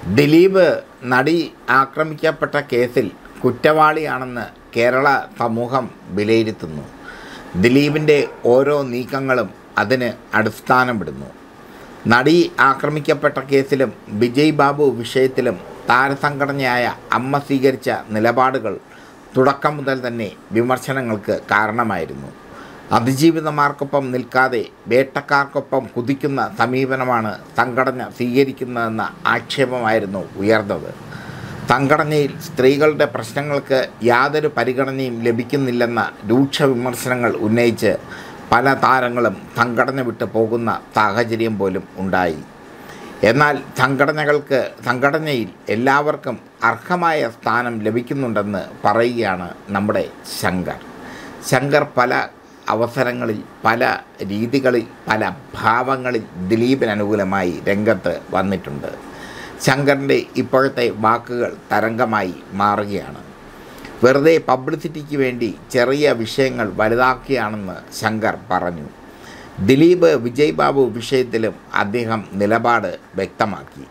ദിലീപ് നടി ആക്രമിക്കപ്പെട്ട കേസിൽ കുറ്റവാളിയാണെന്ന് കേരള സമൂഹം വിലയിരുത്തുന്നു ദിലീപിൻ്റെ ഓരോ നീക്കങ്ങളും അതിന് അടിസ്ഥാനമിടുന്നു നടി ആക്രമിക്കപ്പെട്ട കേസിലും വിജയ് ബാബു വിഷയത്തിലും താരസംഘടനയായ അമ്മ സ്വീകരിച്ച നിലപാടുകൾ തുടക്കം മുതൽ തന്നെ വിമർശനങ്ങൾക്ക് കാരണമായിരുന്നു അതിജീവിതമാർക്കൊപ്പം നിൽക്കാതെ വേട്ടക്കാർക്കൊപ്പം കുതിക്കുന്ന സമീപനമാണ് സംഘടന സ്വീകരിക്കുന്നതെന്ന ആക്ഷേപമായിരുന്നു ഉയർന്നത് സംഘടനയിൽ സ്ത്രീകളുടെ പ്രശ്നങ്ങൾക്ക് യാതൊരു പരിഗണനയും ലഭിക്കുന്നില്ലെന്ന രൂക്ഷ വിമർശനങ്ങൾ ഉന്നയിച്ച് പല താരങ്ങളും സംഘടന വിട്ടു പോകുന്ന സാഹചര്യം പോലും ഉണ്ടായി എന്നാൽ സംഘടനകൾക്ക് സംഘടനയിൽ എല്ലാവർക്കും അർഹമായ സ്ഥാനം ലഭിക്കുന്നുണ്ടെന്ന് പറയുകയാണ് നമ്മുടെ ശങ്കർ ശങ്കർ പല അവസരങ്ങളിൽ പല രീതികളിൽ പല ഭാവങ്ങളിൽ ദിലീപിന് അനുകൂലമായി രംഗത്ത് വന്നിട്ടുണ്ട് ശങ്കറിൻ്റെ ഇപ്പോഴത്തെ വാക്കുകൾ തരംഗമായി മാറുകയാണ് വെറുതെ പബ്ലിസിറ്റിക്ക് വേണ്ടി ചെറിയ വിഷയങ്ങൾ വലുതാക്കുകയാണെന്ന് ശങ്കർ പറഞ്ഞു ദിലീപ് വിജയ് ബാബു വിഷയത്തിലും അദ്ദേഹം നിലപാട് വ്യക്തമാക്കി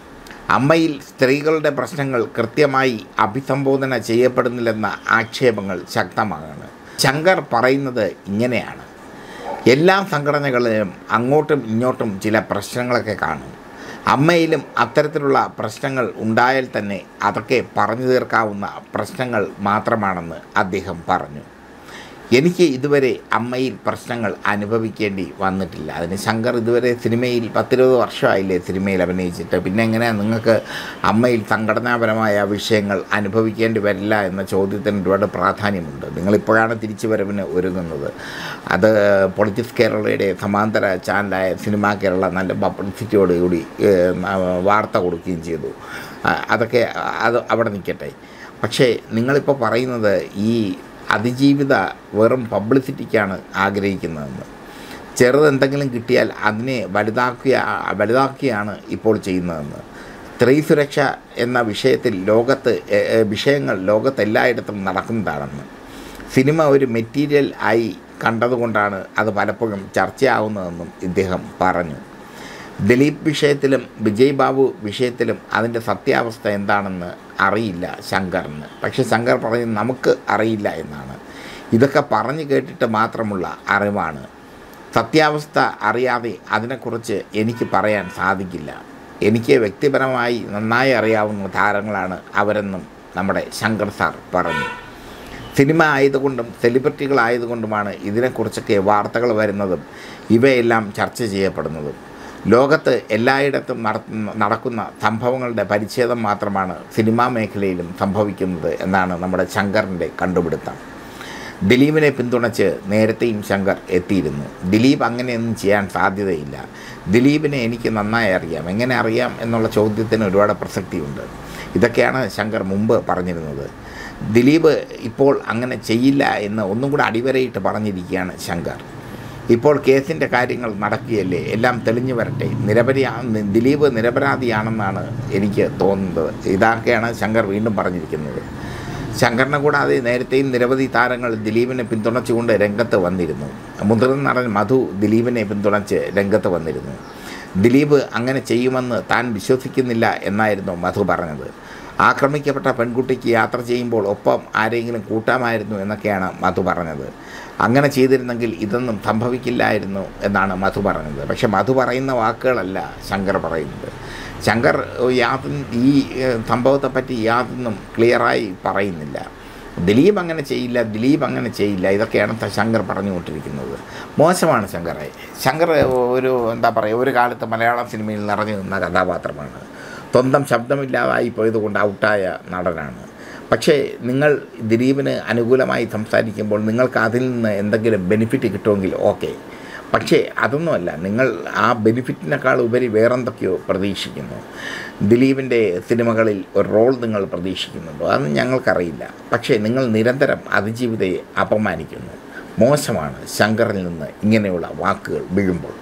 അമ്മയിൽ സ്ത്രീകളുടെ പ്രശ്നങ്ങൾ കൃത്യമായി അഭിസംബോധന ചെയ്യപ്പെടുന്നില്ലെന്ന ആക്ഷേപങ്ങൾ ശക്തമാണ് ശങ്കർ പറയുന്നത് ഇങ്ങനെയാണ് എല്ലാ സംഘടനകളിലും അങ്ങോട്ടും ഇങ്ങോട്ടും ചില പ്രശ്നങ്ങളൊക്കെ കാണും അമ്മയിലും അത്തരത്തിലുള്ള പ്രശ്നങ്ങൾ ഉണ്ടായാൽ തന്നെ അതൊക്കെ പറഞ്ഞു തീർക്കാവുന്ന പ്രശ്നങ്ങൾ മാത്രമാണെന്ന് അദ്ദേഹം പറഞ്ഞു എനിക്ക് ഇതുവരെ അമ്മയിൽ പ്രശ്നങ്ങൾ അനുഭവിക്കേണ്ടി വന്നിട്ടില്ല അതിന് ശങ്കർ ഇതുവരെ സിനിമയിൽ പത്തിരുപത് വർഷമായില്ലേ സിനിമയിൽ അഭിനയിച്ചിട്ട് പിന്നെ എങ്ങനെയാണ് നിങ്ങൾക്ക് അമ്മയിൽ സംഘടനാപരമായ വിഷയങ്ങൾ അനുഭവിക്കേണ്ടി വരില്ല എന്ന ചോദ്യത്തിന് ഒരുപാട് പ്രാധാന്യമുണ്ട് നിങ്ങളിപ്പോഴാണ് തിരിച്ചു വരവിന് ഒരുങ്ങുന്നത് അത് പൊളിറ്റിക്സ് കേരളയുടെ സമാന്തര ചാനലായ സിനിമ കേരള നല്ല പബ്ലിസിറ്റിയോടുകൂടി ഏഹ്, വാർത്ത കൊടുക്കുകയും ചെയ്തു ആ, അതൊക്കെ അത് അവിടെ നിൽക്കട്ടെ പക്ഷേ നിങ്ങളിപ്പോൾ പറയുന്നത് ഈ അതിജീവിത വെറും പബ്ലിസിറ്റിക്കാണ് ആഗ്രഹിക്കുന്നതെന്ന് ചെറുതെന്തെങ്കിലും കിട്ടിയാൽ അതിനെ വലുതാക്കുക വലുതാക്കുകയാണ് ഇപ്പോൾ ചെയ്യുന്നതെന്ന് സ്ത്രീ സുരക്ഷ എന്ന വിഷയത്തിൽ ലോകത്ത് എ- എ- വിഷയങ്ങൾ ലോകത്തെല്ലായിടത്തും നടക്കുന്നതാണെന്ന് സിനിമ ഒരു മെറ്റീരിയൽ ആയി കണ്ടതുകൊണ്ടാണ് അത് പലപ്പോഴും ചർച്ചയാവുന്നതെന്നും ഇദ്ദേഹം പറഞ്ഞു ദിലീപ് വിഷയത്തിലും വിജയ് ബാബു വിഷയത്തിലും അതിൻ്റെ സത്യാവസ്ഥ എന്താണെന്ന് അറിയില്ല ശങ്കറിന് പക്ഷേ ശങ്കർ പറയുന്നത് നമുക്ക് അറിയില്ല എന്നാണ് ഇതൊക്കെ പറഞ്ഞു കേട്ടിട്ട് മാത്രമുള്ള അറിവാണ് സത്യാവസ്ഥ അറിയാതെ അതിനെക്കുറിച്ച് എനിക്ക് പറയാൻ സാധിക്കില്ല എനിക്ക് വ്യക്തിപരമായി നന്നായി അറിയാവുന്ന താരങ്ങളാണ് അവരെന്നും നമ്മുടെ ശങ്കർ സാർ പറഞ്ഞു സിനിമ ആയതുകൊണ്ടും സെലിബ്രിറ്റികളായതുകൊണ്ടുമാണ് ഇതിനെക്കുറിച്ചൊക്കെ വാർത്തകൾ വരുന്നതും ഇവയെല്ലാം ചർച്ച ചെയ്യപ്പെടുന്നതും ലോകത്ത് എല്ലായിടത്തും നടത്തുന്ന നടക്കുന്ന സംഭവങ്ങളുടെ പരിച്ഛേദം മാത്രമാണ് സിനിമാ മേഖലയിലും സംഭവിക്കുന്നത് എന്നാണ് നമ്മുടെ ശങ്കറിൻ്റെ കണ്ടുപിടുത്തം ദിലീപിനെ പിന്തുണച്ച് നേരത്തെയും ശങ്കർ എത്തിയിരുന്നു ദിലീപ് അങ്ങനെയൊന്നും ചെയ്യാൻ സാധ്യതയില്ല ദിലീപിനെ എനിക്ക് നന്നായി അറിയാം എങ്ങനെ അറിയാം എന്നുള്ള ചോദ്യത്തിന് ഒരുപാട് പ്രസക്തിയുണ്ട് ഇതൊക്കെയാണ് ശങ്കർ മുമ്പ് പറഞ്ഞിരുന്നത് ദിലീപ് ഇപ്പോൾ അങ്ങനെ ചെയ്യില്ല എന്ന് ഒന്നും കൂടെ അടിവരയിട്ട് പറഞ്ഞിരിക്കുകയാണ് ശങ്കർ ഇപ്പോൾ കേസിൻ്റെ കാര്യങ്ങൾ നടക്കുകയല്ലേ എല്ലാം തെളിഞ്ഞു വരട്ടെ നിരപരാ ദിലീപ് നിരപരാധിയാണെന്നാണ് എനിക്ക് തോന്നുന്നത് ഇതൊക്കെയാണ് ശങ്കർ വീണ്ടും പറഞ്ഞിരിക്കുന്നത് ശങ്കറിനെ കൂടാതെ നേരത്തെയും നിരവധി താരങ്ങൾ ദിലീപിനെ പിന്തുണച്ചുകൊണ്ട് രംഗത്ത് വന്നിരുന്നു മുതിർന്ന നടൻ മധു ദിലീപിനെ പിന്തുണച്ച് രംഗത്ത് വന്നിരുന്നു ദിലീപ് അങ്ങനെ ചെയ്യുമെന്ന് താൻ വിശ്വസിക്കുന്നില്ല എന്നായിരുന്നു മധു പറഞ്ഞത് ആക്രമിക്കപ്പെട്ട പെൺകുട്ടിക്ക് യാത്ര ചെയ്യുമ്പോൾ ഒപ്പം ആരെങ്കിലും കൂട്ടാമായിരുന്നു എന്നൊക്കെയാണ് മധു പറഞ്ഞത് അങ്ങനെ ചെയ്തിരുന്നെങ്കിൽ ഇതൊന്നും സംഭവിക്കില്ലായിരുന്നു എന്നാണ് മധു പറഞ്ഞത് പക്ഷെ മധു പറയുന്ന വാക്കുകളല്ല ശങ്കർ പറയുന്നത് ശങ്കർ യാതൊന്നും ഈ ഏഹ്, സംഭവത്തെപ്പറ്റി യാതൊന്നും ക്ലിയറായി പറയുന്നില്ല ദിലീപ് അങ്ങനെ ചെയ്യില്ല ദിലീപ് അങ്ങനെ ചെയ്യില്ല ഇതൊക്കെയാണ് ത- ശങ്കർ പറഞ്ഞുകൊണ്ടിരിക്കുന്നത് മോശമാണ് ശങ്കറെ ശങ്കർ ഒരു എന്താ പറയുക ഒരു കാലത്ത് മലയാളം സിനിമയിൽ നിറഞ്ഞു നിന്ന കഥാപാത്രമാണ് സ്വന്തം ശബ്ദമില്ലാതായി പോയതുകൊണ്ട് ഔട്ടായ നടനാണ് പക്ഷേ നിങ്ങൾ ദിലീപിന് അനുകൂലമായി സംസാരിക്കുമ്പോൾ നിങ്ങൾക്ക് അതിൽ നിന്ന് എന്തെങ്കിലും ബെനിഫിറ്റ് കിട്ടുമെങ്കിൽ ഓക്കെ പക്ഷേ അതൊന്നുമല്ല നിങ്ങൾ ആ ബെനിഫിറ്റിനേക്കാൾ ഉപരി വേറെന്തൊക്കെയോ പ്രതീക്ഷിക്കുന്നു ദിലീപിൻ്റെ സിനിമകളിൽ ഒരു റോൾ നിങ്ങൾ പ്രതീക്ഷിക്കുന്നുണ്ടോ അതൊന്നും ഞങ്ങൾക്കറിയില്ല പക്ഷേ നിങ്ങൾ നിരന്തരം അതിജീവിതയെ അപമാനിക്കുന്നു മോശമാണ് ശങ്കറിൽ നിന്ന് ഇങ്ങനെയുള്ള വാക്കുകൾ വീഴുമ്പോൾ